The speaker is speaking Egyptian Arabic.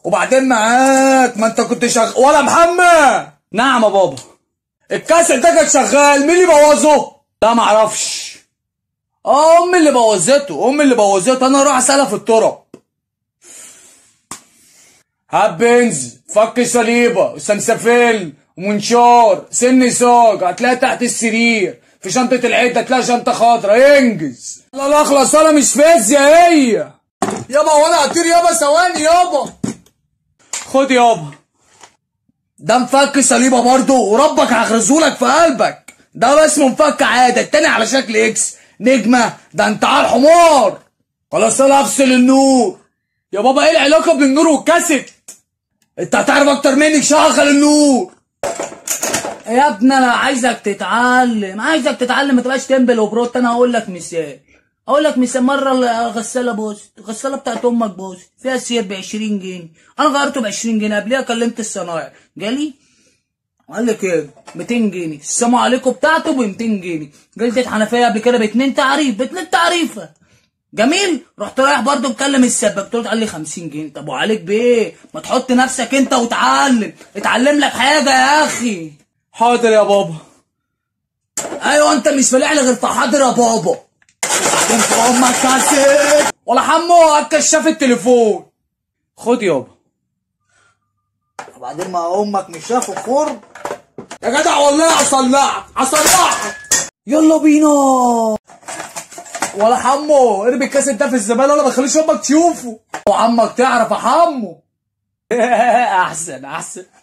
وبعدين معاك ما انت كنت شغال ولا محمد نعم يا بابا الكاسيت ده كان شغال مين اللي بوظه لا معرفش اه امي اللي بوظته امي اللي بوظته انا اروح اسالها في الطرق هات بنز فك صليبه سنسفيل ومنشار سن صاج هتلاقيها تحت السرير في شنطة العدة هتلاقي شنطة خضرا انجز لا لا اخلص انا مش فيزيا هي يابا وانا هطير يابا ثواني يابا خد يابا ده مفك صليبه برضه وربك هغرزهولك في قلبك ده اسمه مفك عاده التاني على شكل اكس نجمه ده انت على الحمار خلاص انا افصل النور يا بابا ايه العلاقه بين النور والكاسيت انت هتعرف اكتر مني شغل النور يا ابني انا عايزك تتعلم عايزك تتعلم ما تبقاش تنبل وبروت انا هقول لك مثال اقول لك مثال مره الغساله بوست الغساله بتاعت امك بوست فيها سير ب 20 جنيه انا غيرته ب 20 جنيه قبلها كلمت الصنايعي جالي قال لي كده 200 جنيه السلام عليكم بتاعته ب 200 جنيه جلدة حنفيه قبل كده باتنين تعريف باتنين تعريفه جميل رحت رايح برضه مكلم السباك قلت له قال لي 50 جنيه طب وعليك بايه ما تحط نفسك انت وتعلم اتعلم لك حاجه يا اخي حاضر يا بابا ايوه انت مش فالح لي غير في حاضر يا بابا وبعدين في امك كاسيت ولا حمو هات كشاف التليفون خد يابا وبعدين ما امك مش شافه فرن يا جدع والله هصلعك هصلعك يلا بينا ولا حمو ارمي الكاسيت ده في الزباله ولا ما تخليش امك تشوفه وعمك تعرف يا حمو احسن احسن